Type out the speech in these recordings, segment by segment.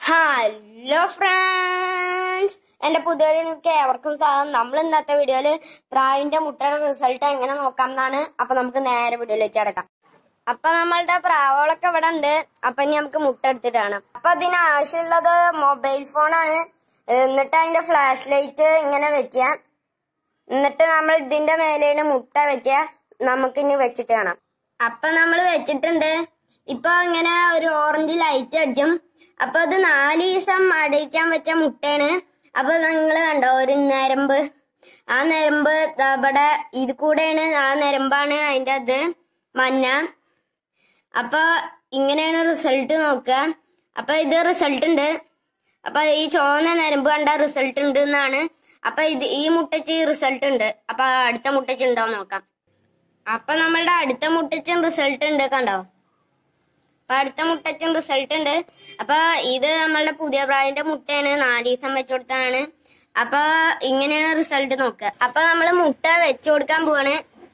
hello friends എന്റെ പുതിയൊരു ഏവർക്കും സാധനം നമ്മൾ ഇന്നത്തെ വീഡിയോയില് പ്രാവിന്റെ മുട്ടയുടെ റിസൾട്ട് എങ്ങനെ നോക്കാം എന്നാണ് അപ്പൊ നമുക്ക് നേരെ വീഡിയോയിൽ വെച്ച് കിടക്കാം അപ്പൊ നമ്മളുടെ പ്രാവുകളൊക്കെ ഇവിടെ ഉണ്ട് അപ്പൊ ഇനി നമുക്ക് മുട്ട എടുത്തിട്ട് കാണാം അപ്പൊ അതിന് ആവശ്യമുള്ളത് മൊബൈൽ ഫോണാണ് എന്നിട്ട് അതിന്റെ ഫ്ലാഷ് ലൈറ്റ് ഇങ്ങനെ വെച്ച എന്നിട്ട് നമ്മൾ ഇതിന്റെ മേലേന് മുട്ട വെച്ച നമുക്ക് ഇനി വെച്ചിട്ട് കാണാം അപ്പൊ നമ്മൾ വെച്ചിട്ടുണ്ട് ഇപ്പൊ ഇങ്ങനെ ഒരു ഓറഞ്ച് ലൈറ്റ് അടിച്ചും അപ്പൊ അത് നാല് ദിവസം അടയിക്കാൻ വെച്ച മുട്ടയാണ് അപ്പൊ നിങ്ങൾ കണ്ടോ ഒരു നരമ്പ് ആ നരമ്പ് ദാ ഇവിടെ ഇത് കൂടെയാണ് ആ നരമ്പാണ് അതിന്റെ അത് മഞ്ഞ അപ്പൊ ഇങ്ങനെയാണ് റിസൾട്ട് നോക്കുക അപ്പൊ ഇത് റിസൾട്ട് ഉണ്ട് അപ്പൊ ഈ ചുവന്ന നരമ്പ് കണ്ട റിസൾട്ട് ഉണ്ട് എന്നാണ് അപ്പൊ ഇത് ഈ മുട്ടച്ച് റിസൾട്ട് ഉണ്ട് അപ്പൊ അടുത്ത മുട്ടച്ച് ഉണ്ടോ നോക്കാം അപ്പൊ നമ്മളുടെ അടുത്ത മുട്ടച്ചും റിസൾട്ട് ഉണ്ട് കണ്ടോ അപ്പൊ അടുത്ത മുട്ടച്ചും റിസൾട്ട് ഉണ്ട് അപ്പൊ ഇത് നമ്മളുടെ പുതിയ പ്രായന്റെ മുട്ടയാണ് നാല് ദിവസം വെച്ചു കൊടുത്തതാണ് അപ്പൊ ഇങ്ങനെയാണ് റിസൾട്ട് നോക്കുക അപ്പൊ നമ്മള് മുട്ട വെച്ചു കൊടുക്കാൻ പോവാണ്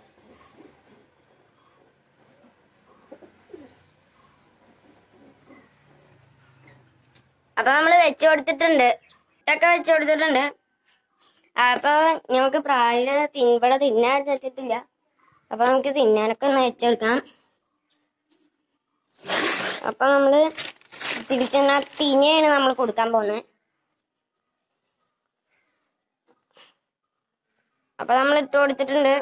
അപ്പൊ നമ്മള് വെച്ചു കൊടുത്തിട്ടുണ്ട് മുട്ടൊക്കെ വെച്ചു കൊടുത്തിട്ടുണ്ട് അപ്പൊ നമുക്ക് പ്രായ ഇവിടെ തിന്നാൻ വെച്ചിട്ടില്ല അപ്പൊ നമുക്ക് തിന്നാനൊക്കെ ഒന്ന് വെച്ചെടുക്കാം അപ്പൊ നമ്മള് തിരിച്ചെന്ന തിനയാണ് നമ്മൾ കൊടുക്കാൻ പോകുന്നത് അപ്പൊ നമ്മൾ ഇട്ട് കൊടുത്തിട്ടുണ്ട്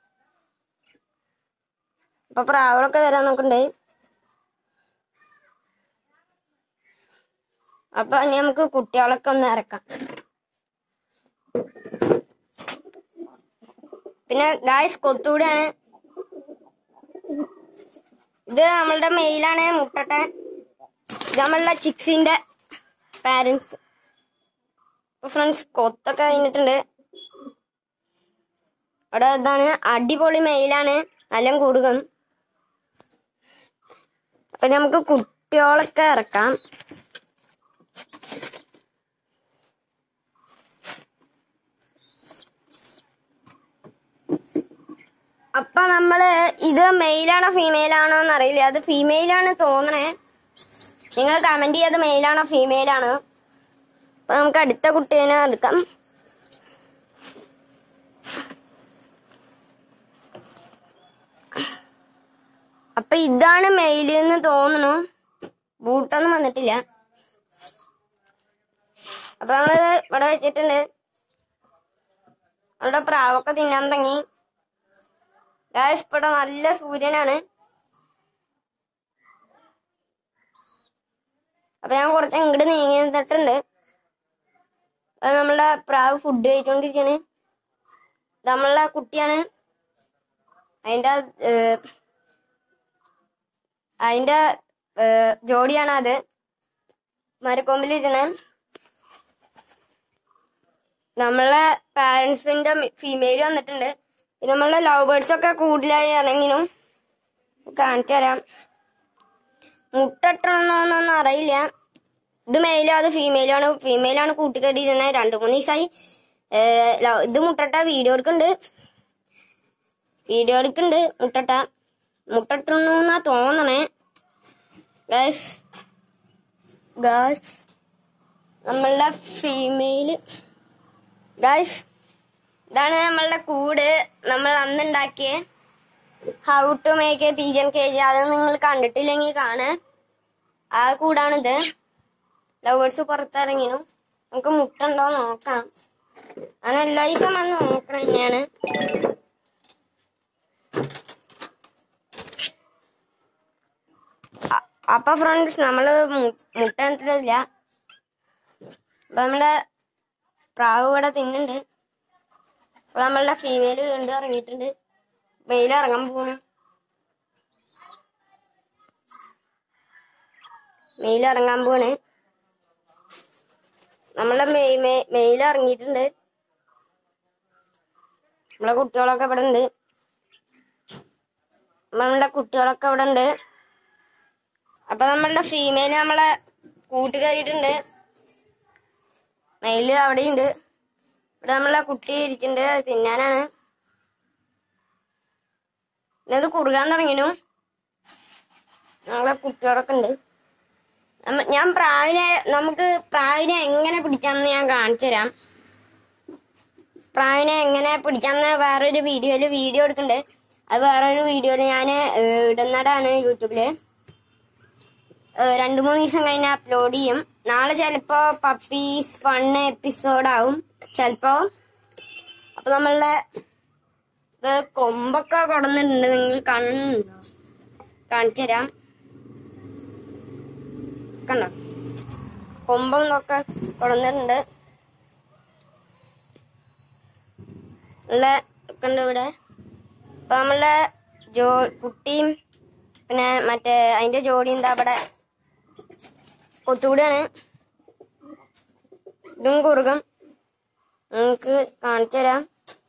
അപ്പൊ പ്രാവുകളൊക്കെ വരാൻ നോക്കണ്ട് അപ്പൊ ഇനി നമുക്ക് കുട്ടികളൊക്കെ ഒന്ന് ഇറക്കാം പിന്നെ ഗായ്സ് കൊത്തൂടെയാണ് ഇത് നമ്മളുടെ മെയിലാണ് മുട്ടട്ടെ ഇത് നമ്മളുടെ ചിക്സിന്റെ പാരന്റ്സ് ഫ്രണ്ട്സ് കൊത്തൊക്കെ കഴിഞ്ഞിട്ടുണ്ട് അവിടെ ഇതാണ് അടിപൊളി മെയിലാണ് നല്ല കുറുകം അപ്പൊ നമുക്ക് കുട്ടികളൊക്കെ ഇറക്കാം അപ്പൊ നമ്മള് ഇത് മെയിലാണോ ഫീമെയിൽ ആണോ എന്ന് അറിയില്ല അത് ഫീമെയിൽ ആണ് തോന്നണേ നിങ്ങൾ കമന്റ് ചെയ്ത് മെയിൽ ആണോ ഫീമെയിൽ ആണോ അപ്പൊ നമുക്ക് അടുത്ത കുട്ടീനെ എടുക്കാം അപ്പൊ ഇതാണ് മെയിൽ എന്ന് തോന്നുന്നു ബൂട്ടൊന്നും വന്നിട്ടില്ല അപ്പൊ നമ്മള് ഇവിടെ വെച്ചിട്ടുണ്ട് നമ്മളുടെ പ്രാവൊക്കെ തിന്നാൻ തുടങ്ങി ഗായ്സ് ഇവിടെ നല്ല സൂര്യനാണ് അപ്പൊ ഞാൻ കുറച്ച് ഇങ്ങോട്ട് നീങ്ങി നിന്നിട്ടുണ്ട് അത് നമ്മളുടെ പ്രാവ് ഫുഡ് കഴിച്ചോണ്ടിരിക്കാണ് ഇത് നമ്മളുടെ കുട്ടിയാണ് അതിന്റെ ഏർ, അതിന്റെ ഏർ, ജോഡിയാണ് അത് മരക്കൊമ്പിൽ ഇരിക്കണേ നമ്മളെ പാരന്റ്സിന്റെ ഫീമെയിൽ വന്നിട്ടുണ്ട് പിന്നെ നമ്മളെ ലവ് ബേർഡ്സ് ഒക്കെ കൂടുതലായി ഇറങ്ങിനും കാണിച്ചു തരാം മുട്ടട്ടണമെന്നൊന്നും അറിയില്ല ഇത് മെയിലും അത് ഫീമെയിലും ആണ് ഫീമെയിലാണ് കൂട്ടിക്കെട്ടിയിരുന്നത് രണ്ടു മൂന്ന് ദിവസമായി ഏർ ലവ്- ഇത് മുട്ടട്ട വീഡിയോ എടുക്കുന്നുണ്ട് വീഡിയോ എടുക്കുന്നുണ്ട് മുട്ടട്ട മുട്ടട്ടുന്നാ തോന്നണേ ഗാസ് ഗാസ് നമ്മളുടെ ഫീമെയില് ഗായ്സ് ഇതാണ് നമ്മളുടെ കൂട് നമ്മൾ അന്ന് ഉണ്ടാക്കിയ how to make a pigeon cage അത് നിങ്ങൾ കണ്ടിട്ടില്ലെങ്കിൽ കാണാ ആ കൂടാണിത് ലവേഴ്സ് പുറത്തിറങ്ങിനു നമുക്ക് മുട്ട ഉണ്ടോ നോക്കാം അങ്ങനെ എല്ലാ ദിവസം വന്ന് നോക്കണം തന്നെയാണ് അ- അപ്പൊ ഫ്രണ്ട്സ് നമ്മള് മു- മുട്ട എന്നിട്ടില്ല അപ്പൊ നമ്മുടെ പ്രാവ് ഇവിടെ തിന്നുണ്ട് അപ്പോൾ നമ്മളുടെ ഫീമെയിൽ വീണ്ടും ഇറങ്ങിയിട്ടുണ്ട് മെയിൽ ഇറങ്ങാൻ പോണു മെയിൽ ഇറങ്ങാൻ പോണ് നമ്മളെ മെയിൽ ഇറങ്ങിയിട്ടുണ്ട് നമ്മളെ കുട്ടികളൊക്കെ ഇവിടെ ഉണ്ട് നമ്മളുടെ കുട്ടികളൊക്കെ ഇവിടെ ഉണ്ട് അപ്പൊ നമ്മളുടെ ഫീമെയിൽ നമ്മളെ കൂട്ട് കയറിയിട്ടുണ്ട് മെയില് അവിടെയുണ്ട് ഇവിടെ നമ്മളെ കുട്ടി ഇരിച്ചിട്ടുണ്ട് അത് തിന്നാനാണ് പിന്നെ അത് കുറുകാൻ തുടങ്ങിനു ഞങ്ങളെ കുട്ടികളൊക്കെ ഉണ്ട് നമ്മ- ഞാൻ പ്രാവിനെ നമുക്ക് പ്രാവിനെ എങ്ങനെ പിടിക്കാമെന്ന് ഞാൻ കാണിച്ചു തരാം പ്രാവിനെ എങ്ങനെ പിടിക്കാമെന്ന് വേറൊരു വീഡിയോയിൽ വീഡിയോ എടുക്കുന്നുണ്ട് അത് വേറൊരു വീഡിയോയിൽ ഞാൻ ഇടുന്നതാണ് യൂട്യൂബില് ഏഹ് രണ്ട് മൂന്ന് ദിവസം കഴിഞ്ഞ് അപ്ലോഡ് ചെയ്യും നാളെ ചിലപ്പോ പപ്പീസ് വൺ എപ്പിസോഡ് ആവും ചിലപ്പോ അപ്പൊ നമ്മളുടെ ഇത് കൊമ്പൊക്കെ കൊടുന്നിട്ടുണ്ട് നിങ്ങൾ കാണുന്നുണ്ടോ കാണിച്ചു തരാം കണ്ടോ കൊമ്പൊക്കെ കൊടുന്നിട്ടുണ്ട് ഉള്ള ഒക്കെ ഉണ്ട് ഇവിടെ അപ്പൊ നമ്മളുടെ ജോ കുട്ടിയും പിന്നെ മറ്റേ അതിന്റെ ജോഡി എന്താ ഇവിടെ കൊത്തുകൂടിയാണ് ഇതും കുറുകം നിങ്ങൾക്ക് കാണിച്ചു തരാം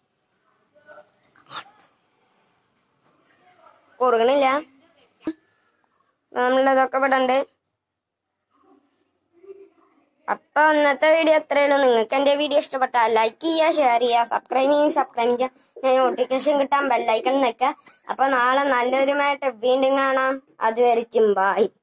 കുറുകണില്ല നമ്മളിതൊക്കെ ഇവിടെ ഉണ്ട് അപ്പൊ ഇന്നത്തെ വീഡിയോ അത്രയേ ഉള്ളൂ നിങ്ങൾക്ക് എന്റെ വീഡിയോ ഇഷ്ടപ്പെട്ടാൽ ലൈക്ക് ചെയ്യുക ഷെയർ ചെയ്യുക സബ്സ്ക്രൈബ് ചെയ്യുക സബ്സ്ക്രൈബ് ചെയ്യുക നോട്ടിഫിക്കേഷൻ കിട്ടാൻ ബെല്ലൈക്കൺ നിൽക്കുക അപ്പൊ നാളെ നല്ലൊരുമായിട്ട് വീണ്ടും കാണാം അതുവരെ ചിമ്പായി